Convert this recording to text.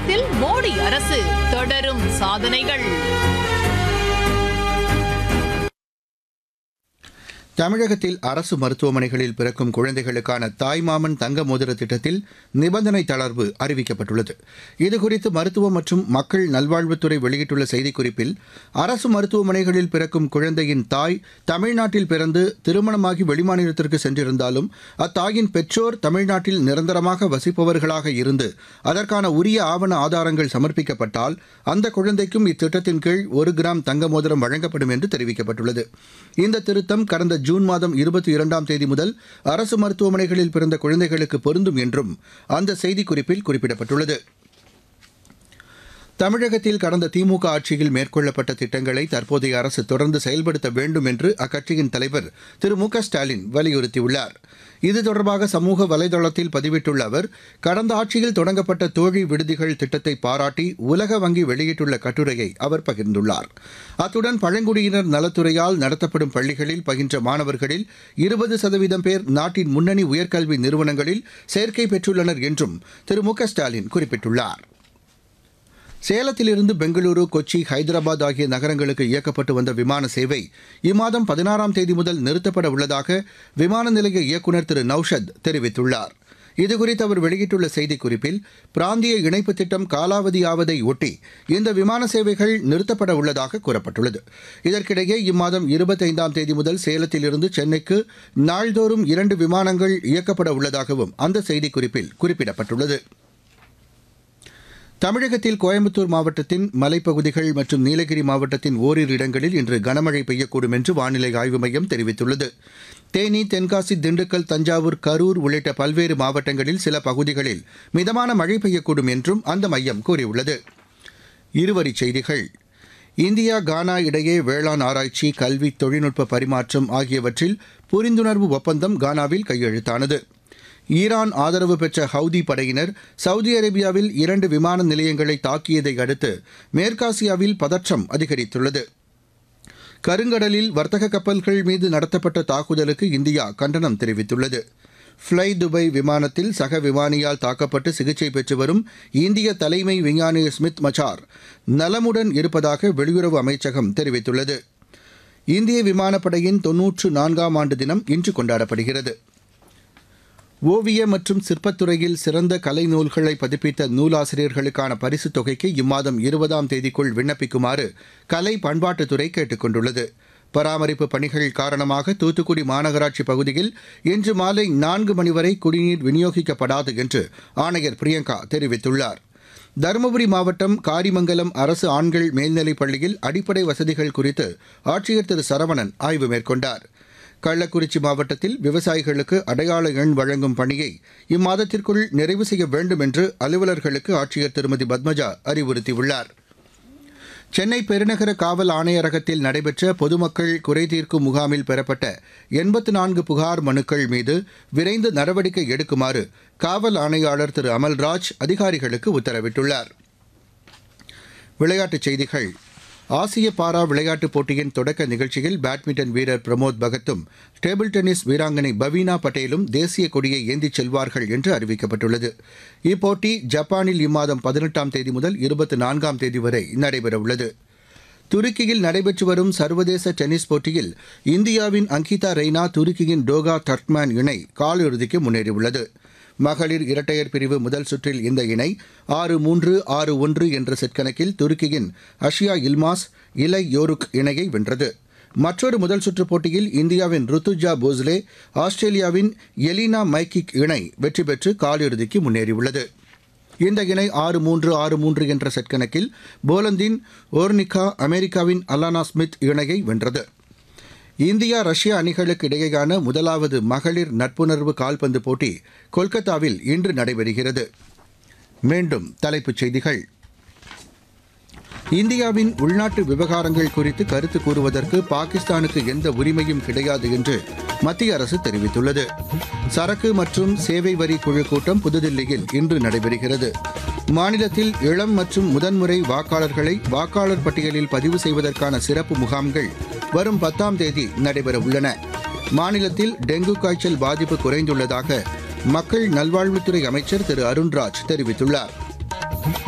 தமிழகத்தில் மோடி அரசு தொடரும் சாதனைகள் தமிழகத்தில் அரசு மருத்துவமனைகளில் பிறக்கும் குழந்தைகளுக்கான தாய்மாமன் தங்க மோதிர திட்டத்தில் நிபந்தனை தளர்வு அறிவிக்கப்பட்டுள்ளது இதுகுறித்து மருத்துவம் மற்றும் மக்கள் நல்வாழ்வுத்துறை வெளியிட்டுள்ள செய்திக்குறிப்பில் அரசு மருத்துவமனைகளில் பிறக்கும் குழந்தையின் தாய் தமிழ்நாட்டில் பிறந்து திருமணமாகி வெளிமாநிலத்திற்கு சென்றிருந்தாலும் அத்தாயின் பெற்றோர் தமிழ்நாட்டில் நிரந்தரமாக வசிப்பவர்களாக இருந்து அதற்கான உரிய ஆவண ஆதாரங்கள் சமர்ப்பிக்கப்பட்டால் அந்த குழந்தைக்கும் இத்திட்டத்தின் கீழ் ஒரு கிராம் தங்க மோதிரம் வழங்கப்படும் என்று தெரிவிக்கப்பட்டுள்ளது இந்த திருத்தம் கடந்த ஜூன் மாதம் இருபத்தி இரண்டாம் தேதி முதல் அரசு மருத்துவமனைகளில் பிறந்த குழந்தைகளுக்கு பொருந்தும் என்றும் அந்த செய்திக்குறிப்பில் குறிப்பிடப்பட்டுள்ளது தமிழகத்தில் கடந்த திமுக ஆட்சியில் மேற்கொள்ளப்பட்ட திட்டங்களை தற்போதைய அரசு தொடர்ந்து செயல்படுத்த வேண்டும் என்று அக்கட்சியின் தலைவர் திரு மு க ஸ்டாலின் வலியுறுத்தியுள்ளார் இது தொடர்பாக சமூக வலைதளத்தில் பதிவிட்டுள்ள அவர் கடந்த ஆட்சியில் தொடங்கப்பட்ட தோழி விடுதிகள் திட்டத்தை பாராட்டி உலக வங்கி வெளியிட்டுள்ள கட்டுரையை அவர் பகிர்ந்துள்ளார் அத்துடன் பழங்குடியினர் நலத்துறையால் நடத்தப்படும் பள்ளிகளில் பயின்ற மாணவர்களில் இருபது சதவீதம் பேர் நாட்டின் முன்னணி உயர்கல்வி நிறுவனங்களில் சேர்க்கை பெற்றுள்ளனர் என்றும் திரு மு க ஸ்டாலின் குறிப்பிட்டுள்ளார் சேலத்திலிருந்து பெங்களூரு கொச்சி ஹைதராபாத் ஆகிய நகரங்களுக்கு இயக்கப்பட்டு வந்த விமான சேவை இம்மாதம் பதினாறாம் தேதி முதல் நிறுத்தப்பட உள்ளதாக விமான நிலைய இயக்குநர் திரு நௌஷத் தெரிவித்துள்ளார் இதுகுறித்து அவர் வெளியிட்டுள்ள செய்திக்குறிப்பில் பிராந்திய இணைப்பு திட்டம் காலாவதியாவதை ஒட்டி இந்த விமான சேவைகள் நிறுத்தப்பட உள்ளதாக கூறப்பட்டுள்ளது இதற்கிடையே இம்மாதம் இருபத்தைந்தாம் தேதி முதல் சேலத்திலிருந்து சென்னைக்கு நாள்தோறும் இரண்டு விமானங்கள் இயக்கப்பட உள்ளதாகவும் அந்த செய்திக்குறிப்பில் குறிப்பிடப்பட்டுள்ளது தமிழகத்தில் கோயம்புத்தூர் மாவட்டத்தின் மலைப்பகுதிகள் மற்றும் நீலகிரி மாவட்டத்தின் ஓரிரு இடங்களில் இன்று கனமழை பெய்யக்கூடும் என்று வானிலை ஆய்வு மையம் தெரிவித்துள்ளது தேனி தென்காசி திண்டுக்கல் தஞ்சாவூர் கரூர் உள்ளிட்ட பல்வேறு மாவட்டங்களில் சில பகுதிகளில் மிதமான மழை பெய்யக்கூடும் என்றும் அந்த மையம் கூறியுள்ளது இருவரிச் செய்திகள் இந்தியா கானா இடையே வேளாண் ஆராய்ச்சி கல்வி தொழில்நுட்ப பரிமாற்றம் ஆகியவற்றில் புரிந்துணர்வு ஒப்பந்தம் கானாவில் கையெழுத்தானது ஈரான் ஆதரவு பெற்ற ஹவுதி படையினர் சவுதி அரேபியாவில் இரண்டு விமான நிலையங்களை தாக்கியதை அடுத்து மேற்காசியாவில் பதற்றம் அதிகரித்துள்ளது கருங்கடலில் வர்த்தக கப்பல்கள் மீது நடத்தப்பட்ட தாக்குதலுக்கு இந்தியா கண்டனம் தெரிவித்துள்ளது ஃப்ளை துபாய் விமானத்தில் சக விமானியால் தாக்கப்பட்டு சிகிச்சை பெற்று வரும் இந்திய தலைமை விஞ்ஞானி ஸ்மித் மச்சார் நலமுடன் இருப்பதாக வெளியுறவு அமைச்சகம் தெரிவித்துள்ளது இந்திய விமானப்படையின் தொன்னூற்று நான்காம் ஆண்டு தினம் இன்று கொண்டாடப்படுகிறது ஓவிய மற்றும் சிற்பத்துறையில் சிறந்த கலை நூல்களை பதிப்பித்த நூலாசிரியர்களுக்கான பரிசுத் தொகைக்கு இம்மாதம் இருபதாம் தேதிக்குள் விண்ணப்பிக்குமாறு கலை பண்பாட்டுத்துறை கேட்டுக் கொண்டுள்ளது பராமரிப்பு பணிகள் காரணமாக தூத்துக்குடி மாநகராட்சி பகுதியில் இன்று மாலை நான்கு மணி வரை குடிநீர் விநியோகிக்கப்படாது என்று ஆணையர் பிரியங்கா தெரிவித்துள்ளார் தருமபுரி மாவட்டம் காரிமங்கலம் அரசு ஆண்கள் மேல்நிலைப் பள்ளியில் அடிப்படை வசதிகள் குறித்து ஆட்சியர் திரு சரவணன் ஆய்வு மேற்கொண்டார் கள்ளக்குறிச்சி மாவட்டத்தில் விவசாயிகளுக்கு அடையாள எண் வழங்கும் பணியை இம்மாதத்திற்குள் நிறைவு செய்ய வேண்டும் என்று அலுவலர்களுக்கு ஆட்சியர் திருமதி பத்மஜா அறிவுறுத்தியுள்ளார் சென்னை பெருநகர காவல் ஆணையரகத்தில் நடைபெற்ற பொதுமக்கள் குறைதீர்க்கும் முகாமில் பெறப்பட்ட எண்பத்து நான்கு புகார் மனுக்கள் மீது விரைந்து நடவடிக்கை எடுக்குமாறு காவல் ஆணையாளர் திரு அமல்ராஜ் அதிகாரிகளுக்கு உத்தரவிட்டுள்ளார் விளையாட்டுச் செய்திகள் ஆசிய பாரா விளையாட்டுப் போட்டியின் தொடக்க நிகழ்ச்சியில் பேட்மிண்டன் வீரர் பிரமோத் பகத்தும் டேபிள் டென்னிஸ் வீராங்கனை பவீனா பட்டேலும் தேசிய கொடியை ஏந்திச் செல்வார்கள் என்று அறிவிக்கப்பட்டுள்ளது இப்போட்டி ஜப்பானில் இம்மாதம் பதினெட்டாம் தேதி முதல் இருபத்தி நான்காம் தேதி வரை நடைபெறவுள்ளது துருக்கியில் நடைபெற்று வரும் சர்வதேச டென்னிஸ் போட்டியில் இந்தியாவின் அங்கிதா ரெய்னா துருக்கியின் டோகா டர்க்மேன் இணை காலிறுதிக்கு முன்னேறியுள்ளது மகளிர் இரட்டையர் பிரிவு முதல் சுற்றில் இந்த இணை ஆறு மூன்று ஆறு ஒன்று என்ற செட் கணக்கில் துருக்கியின் அஷியா இல்மாஸ் இலை யோருக் இணையை வென்றது மற்றொரு முதல் சுற்றுப் போட்டியில் இந்தியாவின் ருத்துஜா போஸ்லே ஆஸ்திரேலியாவின் எலினா மைக்கிக் இணை வெற்றி பெற்று காலிறுதிக்கு முன்னேறியுள்ளது இந்த இணை ஆறு மூன்று ஆறு மூன்று என்ற செட் கணக்கில் போலந்தின் ஓர்னிகா அமெரிக்காவின் அலானா ஸ்மித் இணையை வென்றது இந்தியா ரஷ்யா அணிகளுக்கு இடையேயான முதலாவது மகளிர் நட்புணர்வு கால்பந்து போட்டி கொல்கத்தாவில் இன்று நடைபெறுகிறது மீண்டும் தலைப்புச் செய்திகள் இந்தியாவின் உள்நாட்டு விவகாரங்கள் குறித்து கருத்து கூறுவதற்கு பாகிஸ்தானுக்கு எந்த உரிமையும் கிடையாது என்று மத்திய அரசு தெரிவித்துள்ளது சரக்கு மற்றும் சேவை வரி குழு கூட்டம் புதுதில்லியில் இன்று நடைபெறுகிறது மாநிலத்தில் இளம் மற்றும் முதன்முறை வாக்காளர்களை வாக்காளர் பட்டியலில் பதிவு செய்வதற்கான சிறப்பு முகாம்கள் வரும் பத்தாம் தேதி நடைபெற உள்ளன மாநிலத்தில் டெங்கு காய்ச்சல் பாதிப்பு குறைந்துள்ளதாக மக்கள் நல்வாழ்வுத்துறை அமைச்சர் திரு அருண்ராஜ் தெரிவித்துள்ளார்